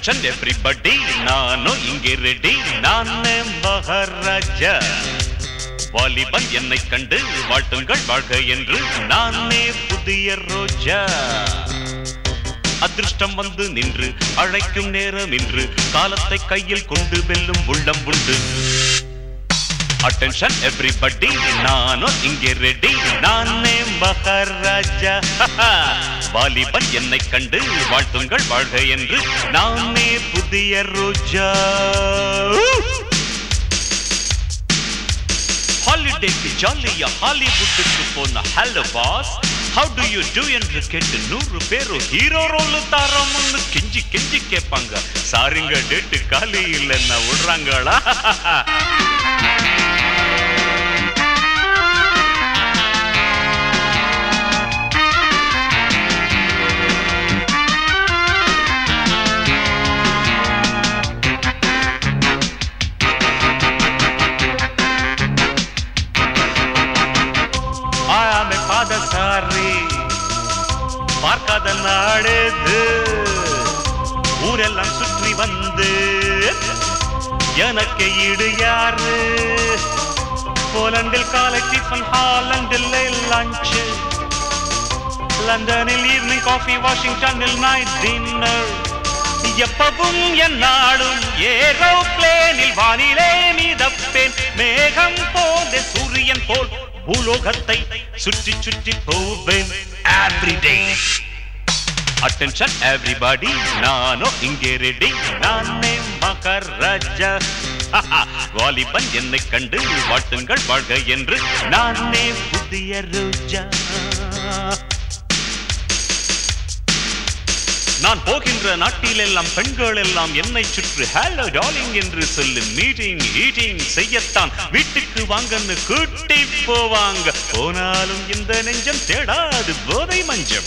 attention everybody நானும் இங்கே ready நானே மகாராஜா வாலிபன் என்னை கண்டு வாழ்த்துங்கள் வாழ்க என்று நானே புதிய ரோஜா அதிர்ஷ்டம் வந்து நின்று அழைக்கும் நேரம் இன்று காலத்தை கையில் கொண்டு வெல்லும் உள்ளம் உண்டு அட்டென்ஷன் எவ்ரிபடி நானும் இங்கே ரெடி நானே மகாராஜா வாலிபன் என்னை கண்டு வாழ்த்துங்கள் வாழ்க என்று நானே புதிய ரோஜா ஹாலிடேக்கு ஜாலியா ஹாலிவுட்டுக்கு போன hello boss how do you do என்று கேட்டு நூறு பேரும் ஹீரோ ரோல் தரோம்னு கெஞ்சி கெஞ்சி கேட்பாங்க சாரிங்க டேட்டு காலி இல்லைன்னா விடுறாங்களா ஆயாமே பாதசாரி பார்க்காத நாடுது ஊரெல்லாம் சுற்றி வந்து எனக்கு ஈடு யாரு போலண்டில் காலை டிஃபன் ஹாலண்டில் லஞ்ச் லண்டனில் ஈவினிங் காஃபி வாஷிங்டனில் நைட் டின்னர் எப்பவும் என் நாடும் ஏரோப்ளேனில் வானிலே மிதப்பேன் மேகம் போல சூரியன் போல் பூலோகத்தை சுற்றி சுற்றி போவேன் எவ்ரிடே அட்டென்ஷன் எவ்ரிபாடி நானும் இங்கே ரெடி நானே மகாராஜா வாலிபன் என்னை கண்டு வாழ்த்துங்கள் வாழ்க என்று நானே புதிய ரோஜா நான் போகின்ற நாட்டில் எல்லாம் பெண்கள் எல்லாம் என்னை சுற்றி ஹலோ டார்லிங் என்று சொல்லி மீட்டிங் ஈட்டிங் செய்யத்தான் வீட்டுக்கு வாங்கன்னு கூட்டி போவாங்க போனாலும் இந்த நெஞ்சம் தேடாது போதை மஞ்சம்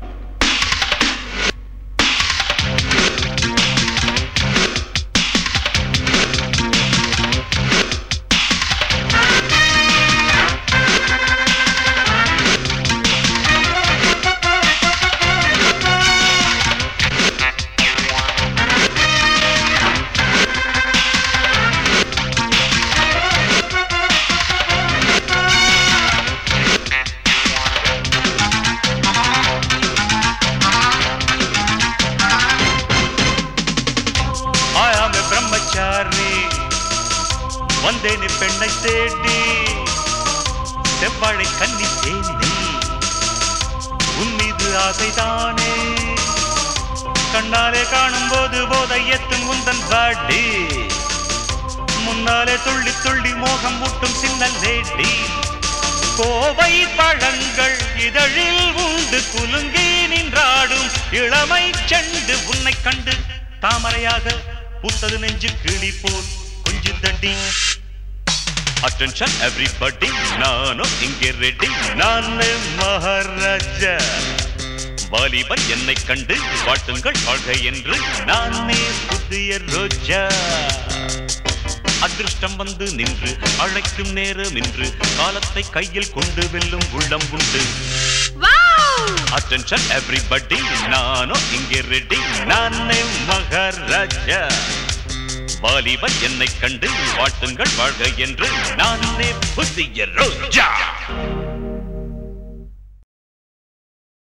ஆயாமே பிரம்மச்சாரி வந்தேனே பெண்ணை தேடி செவ்வாழை கன்னி தேனி உன் மீது ஆசைதானே கண்ணாலே காணும் போது போதை எத்தும் உந்தன் பாடி முன்னாலே துள்ளி துள்ளி மோகம் ஊட்டும் சின்ன லேடி கோவை பழங்கள் இதழில் உண்டு குலுங்கி நின்றாடும் இளமை செண்டு உன்னை கண்டு தாமரையாக பூத்தது நெஞ்சு கிளி போல் கொஞ்சம் தட்டி அட்டென்ஷன் எவ்ரிபடி நானும் இங்கே ரெடி நானே மகாராஜா வாலிபன் என்னை கண்டு வாழ்த்துங்கள் வாழ்க என்று நானே புதிய ரோஜா அதிர்ஷ்டம் வந்து நின்று அழைக்கும் நேரம் இன்று காலத்தை கையில் கொண்டு வெல்லும் உள்ளம் உண்டு அட்டென்ஷன் எவ்ரிபடி நானும் இங்கே ரெடி நானே மகாராஜா வாலிபன் என்னை கண்டு வாழ்த்துங்கள் வாழ்க என்று நானே புதிய ரோஜா